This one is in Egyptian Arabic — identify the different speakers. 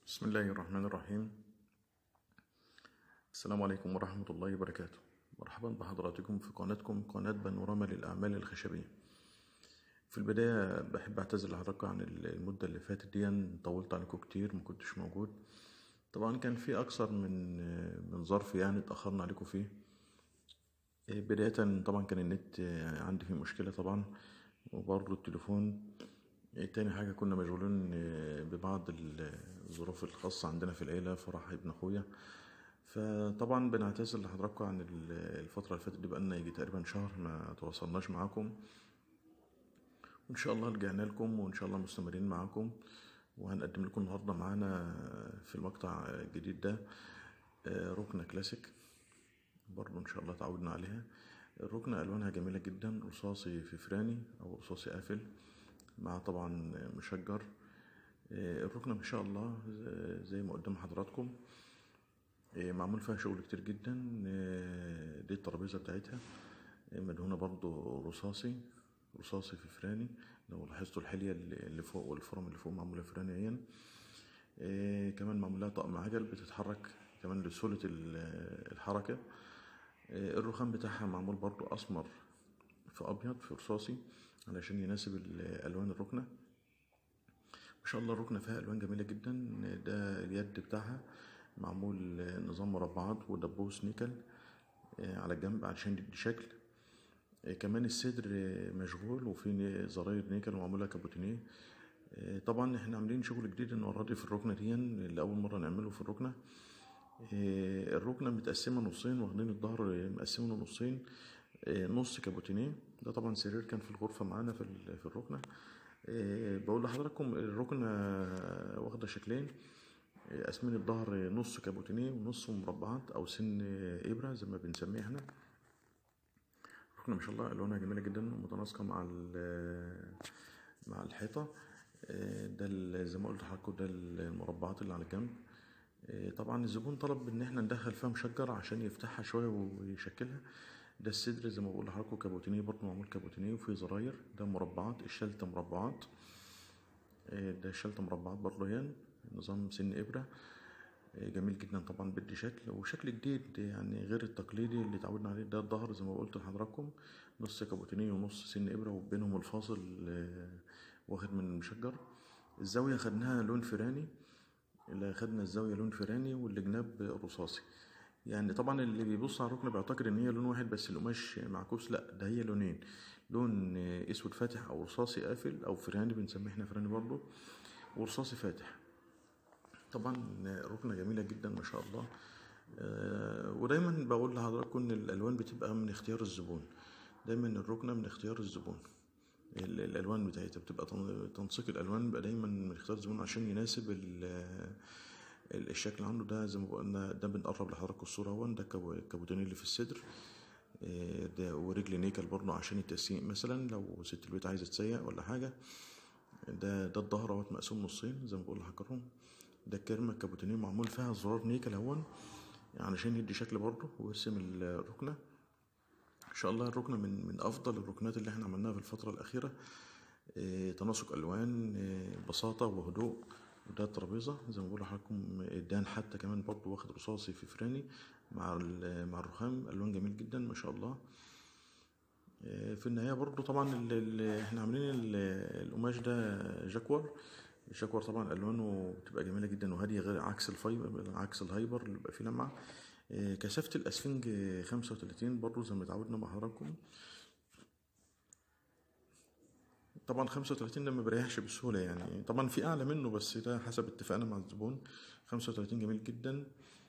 Speaker 1: بسم الله الرحمن الرحيم السلام عليكم ورحمة الله وبركاته مرحبا بحضراتكم في قناتكم قناة بانوراما للأعمال الخشبية في البداية بحب أعتذر لحضراتكم عن المدة اللي فاتت دي طولت عليكم كتير ما كنتش موجود طبعا كان في أكثر من من ظرف يعني اتأخرنا عليكم فيه بداية طبعا كان النت عندي فيه مشكلة طبعا وبرضه التليفون تاني حاجة كنا مشغولين ببعض الظروف الخاصة عندنا في العيلة فرح ابن أخويا فطبعا بنعتذر لحضراتكم عن الفترة اللي فاتت دي بقالنا يجي تقريبا شهر ما تواصلناش معاكم وإن شاء الله رجعنا لكم وإن شاء الله مستمرين معاكم وهنقدم لكم النهاردة معانا في المقطع الجديد ده ركنة كلاسيك برضو إن شاء الله تعودنا عليها الركنة ألوانها جميلة جدا رصاصي ففراني أو رصاصي قافل مع طبعا مشجر الركنة ما شاء الله زي ما قدام حضراتكم معمول فيها شغل كتير جدا دي الترابيزة بتاعتها مدهونة برضو رصاصي رصاصي ففراني لو لاحظتوا الحلية اللي فوق والفرم اللي فوق معمولة فرانيا كمان معمول لها طقم عجل بتتحرك كمان لسهولة الحركة الرخام بتاعها معمول برضو أسمر في أبيض في رصاصي علشان يناسب الألوان الركنة ما شاء الله الركنة فيها ألوان جميلة جدا ده اليد بتاعها معمول نظام مربعات ودبوس نيكل على الجنب علشان يدي شكل كمان الصدر مشغول وفي زراير نيكل ومعمولة كابوتينيه طبعا احنا عاملين شغل جديد المرة دي في الركنة دي اللي أول مرة نعمله في الركنة الركنة متقسمة نصين واخدين الظهر مقسمينه نصين نص كابوتينيه ده طبعا سرير كان في الغرفة معانا في في الركنة بقول لحضراتكم الركنة واخدة شكلين قاسمين الظهر نص كابوتينيه ونص مربعات أو سن إبرة زي ما بنسميه احنا الركنة ما شاء الله ألوانها جميلة جدا ومتناسقة مع مع الحيطة ده زي ما قلت لحضراتكم ده المربعات اللي على الجنب طبعا الزبون طلب ان احنا ندخل فيها مشجر عشان يفتحها شويه ويشكلها ده الصدر زي ما بقول لحضراتكم كابوتينيه برضه معمول كابوتينيه وفيه زراير ده مربعات الشلتة مربعات ده الشلتة مربعات برضه يعني نظام سن إبرة جميل جدا طبعا بدي شكل وشكل جديد يعني غير التقليدي اللي اتعودنا عليه ده الظهر زي ما قلت لحضراتكم نص كابوتينيه ونص سن إبرة وبينهم الفاصل واخد من المشجر الزاوية خدناها لون فراني اللي خدنا الزاوية لون فراني والجناب رصاصي يعني طبعا اللي بيبص على الركنه بيعتقد ان هي لون واحد بس القماش معكوس لا ده هي لونين لون اسود فاتح او رصاصي قافل او فراني بنسميه احنا فراني برضه ورصاصي فاتح طبعا ركنه جميله جدا ما شاء الله أه ودايما بقول لحضراتكم ان الالوان بتبقى من اختيار الزبون دايما الركنه من اختيار الزبون الالوان بتاعتها بتبقى تنسيق الالوان بيبقى دايما من اختيار الزبون عشان يناسب الشكل عنده ده زي ما قلنا ده بنقرب لحضراتكم الصوره اهو ده الكابوتين اللي في الصدر ده ورجل نيكل برضه عشان التسييق مثلا لو ست البيت عايزه تسيق ولا حاجه ده ده الظهر اهوت مقسوم نصين زي ما بقول لحضراتكم ده الكرمه الكابوتينيه معمول فيها زرار نيكل اهون علشان يدي شكل برضه ويرسم الركنه ان شاء الله الركنه من من افضل الركنات اللي احنا عملناها في الفتره الاخيره اه تناسق الوان اه بساطه وهدوء وده الترابيزه زي ما بقول لحضراتكم الدهان حتى كمان برضه واخد رصاصي في فراني مع مع الرخام الوان جميل جدا ما شاء الله اه في النهايه برضه طبعا اللي احنا عاملين القماش ده جاكور الجاكور طبعا الوانه بتبقى جميله جدا وهاديه غير عكس الفايبر عكس الهايبر اللي بيبقى فيه لمعه كثافة الأسفنج خمسة وتلاتين برضه زي ما اتعودنا مع حضراتكم طبعا خمسة وتلاتين ده ما بيريحش بسهولة يعني طبعا في أعلى منه بس ده حسب اتفاقنا مع الزبون خمسة وتلاتين جميل جدا